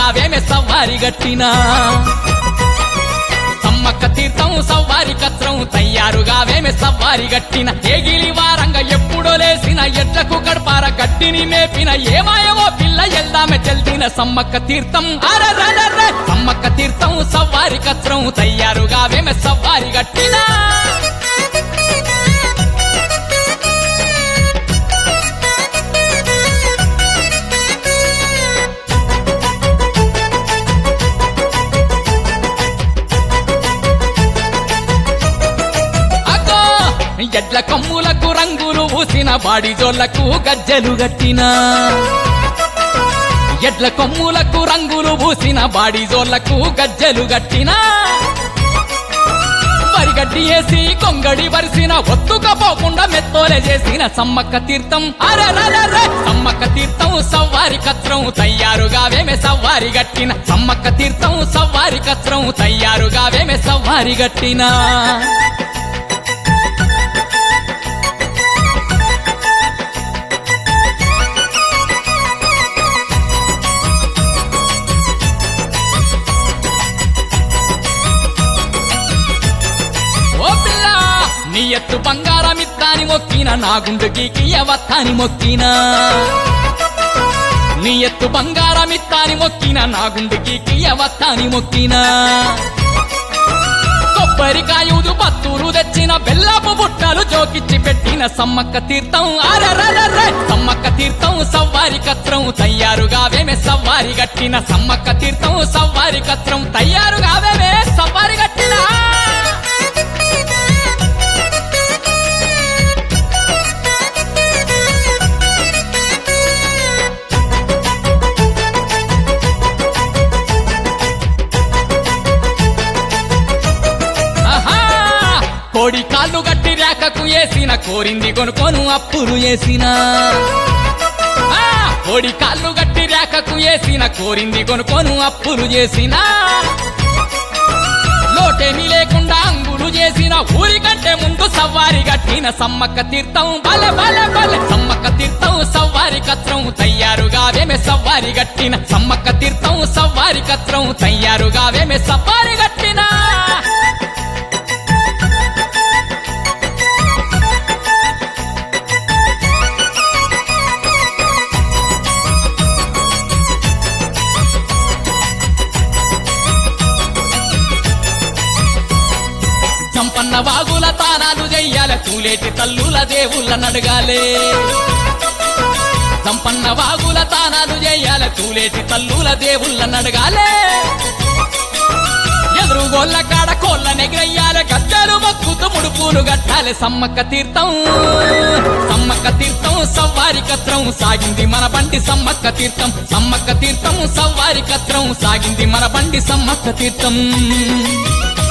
తయ్యారుగావేమే సవ్వారి గట్టినా సమ్మక్క తీర్థం సవ్వారి కత్రం తయ్యారుగావేమే సవ్వారి గట్టిన ఏగిలి వారంగా ఎప్పుడో లేసిన ఎడ్లకు గడపార గట్టిని మేపిన ఏమాయమో పిల్ల ఎల్లామె చెల్దిన సమ్మక్క తీర్థం అరరరర్ర. సమ్మక్క తీర్థం సవ్వారి కత్రం తయ్యారుగావేమే సవ్వారి గట్టినా అగ్గో ఎడ్ల కొమ్ములకు రంగులు పూసిన బాడి జోళ్లకు గజ్జెలు గట్టిన ఎడ్ల కొమ్ములకు రంగులు పూసిన బాడి జోళ్లకు గజ్జెలు గట్టిన వరిగడ్డి వేసి కొంగడి వరిసిన ఒత్తుకపోకుండా మెత్తోలే చేసిన సమ్మక్క తీర్థం అరరరర సమ్మక్క తీర్థం సవ్వారి కత్రం తయ్యారుగావేమే సవ్వారి గట్టిన సమ్మక్క తీర్థం సవ్వారి కత్రం తయ్యారుగావేమే సవ్వారి గట్టిన ఓ పిల్ల నీ ఎత్తు బంగారమిత్తాని మొక్కిన నా గుండు గీకి అవత్తాని మొక్కిన నీ ఎత్తు బంగారమిత్తాని మొక్కిన నా గుండు గీకి అవత్తాని మొక్కిన కొబ్బరికాయుదు పత్తూరు తెచ్చిన బెల్లపు బుట్టలు జోకిచ్చి పెట్టిన సమ్మక్క తీర్థం అరరరర్ర సమ్మక్క తీర్థం సవ్వారి కత్రం తయ్యారుగావేమే సవ్వారి గట్టిన సమ్మక్క తీర్థం సవ్వారి కత్రం తయ్యారుగావేమే సవ్వారి గట్టిన ఆహా! కోడి కాళ్ళు గట్టి రేఖకు వేసిన కోరింది కొనుకోను అప్పులు వేసిన ఆ! కోడి కాళ్ళు గట్టి రేఖకు వేసిన కోరింది కొనుకోను అప్పులు చేసిన లోటేమి లేకుండా అంగులు చేసిన ఊరి కంటే ముందు సవ్వారి గట్టిన సమ్మక్క తీర్థం బల బల బల సమ్మక్క తీర్థం సవ్వారి కత్రం తయ్యారుగావేమే సవ్వారి గట్టిన సమ్మక్క తీర్థం సవ్వారి కత్రం తయ్యారుగావేమే సవ్వారి గట్టిన సంపన్న వాగుల తానాలు చెయ్యాల తూలేటి తల్లుల దేవుళ్ళ నడగాలే సంపన్న వాగుల తానాలు చెయ్యాల తూలేటి తల్లుల దేవుళ్ళ నడగాలే ఎదురు గోళ్ళ కాడ కోళ్ళ నెగిరయ్యాల గద్దలు మొక్కుతూ ముడుపులు గట్టాలి సమ్మక్క తీర్థం సమ్మక్క తీర్థం సవ్వారి కత్రం సాగింది మన బండి సమ్మక్క తీర్థం సమ్మక్క తీర్థం సవ్వారి కత్రం సాగింది మన బండి సమ్మక్క తీర్థం